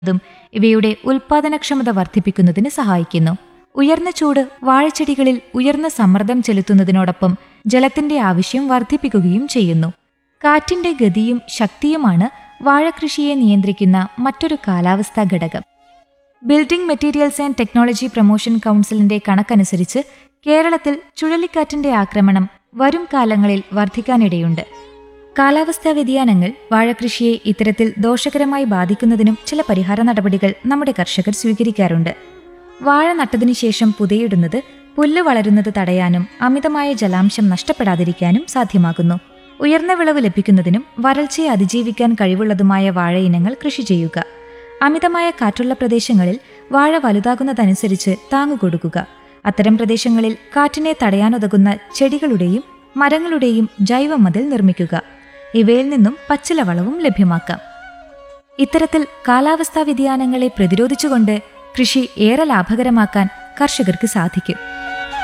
അതും ഇവയുടെ ഉൽപാദനക്ഷമത വർദ്ധിപ്പിക്കുന്നതിന് സഹായിക്കുന്നു ഉയർന്ന ചൂട് വാഴച്ചെടികളിൽ ഉയർന്ന സമ്മർദ്ദം ചെലുത്തുന്നതിനോടൊപ്പം ജലത്തിന്റെ ആവശ്യം വർദ്ധിപ്പിക്കുകയും ചെയ്യുന്നു കാറ്റിന്റെ ഗതിയും ശക്തിയുമാണ് വാഴകൃഷിയെ നിയന്ത്രിക്കുന്ന മറ്റൊരു കാലാവസ്ഥാ ഘടകം building materials and technology promotion കൗൺസിലിന്റെ കണക്കനുസരിച്ച് കേരളത്തിൽ ചുഴലിക്കാറ്റിന്റെ ആക്രമണം വരും കാലങ്ങളിൽ വർദ്ധിക്കാനിടയുണ്ട് കാലാവസ്ഥാ വ്യതിയാനങ്ങൾ വാഴകൃഷിയെ ഇത്തരത്തിൽ ദോഷകരമായി ബാധിക്കുന്നതിനും ചില പരിഹാര നടപടികൾ നമ്മുടെ കർഷകർ സ്വീകരിക്കാറുണ്ട് വാഴ നട്ടതിനു ശേഷം പുതയിടുന്നത് പുല്ല് വളരുന്നത് തടയാനും അമിതമായ ജലാംശം നഷ്ടപ്പെടാതിരിക്കാനും സാധ്യമാകുന്നു ഉയർന്ന വിളവ് ലഭിക്കുന്നതിനും വരൾച്ചയെ അതിജീവിക്കാൻ കഴിവുള്ളതുമായ വാഴയിനങ്ങൾ കൃഷി ചെയ്യുക അമിതമായ കാറ്റുള്ള പ്രദേശങ്ങളിൽ വാഴ വലുതാകുന്നതനുസരിച്ച് താങ്ങുകൊടുക്കുക അത്തരം പ്രദേശങ്ങളിൽ കാറ്റിനെ തടയാനുതകുന്ന ചെടികളുടെയും മരങ്ങളുടെയും ജൈവമതിൽ നിർമ്മിക്കുക ഇവയിൽ നിന്നും പച്ചില വളവും ലഭ്യമാക്കാം ഇത്തരത്തിൽ കാലാവസ്ഥാ വ്യതിയാനങ്ങളെ പ്രതിരോധിച്ചുകൊണ്ട് കൃഷി ഏറെ ലാഭകരമാക്കാൻ കർഷകർക്ക് സാധിക്കും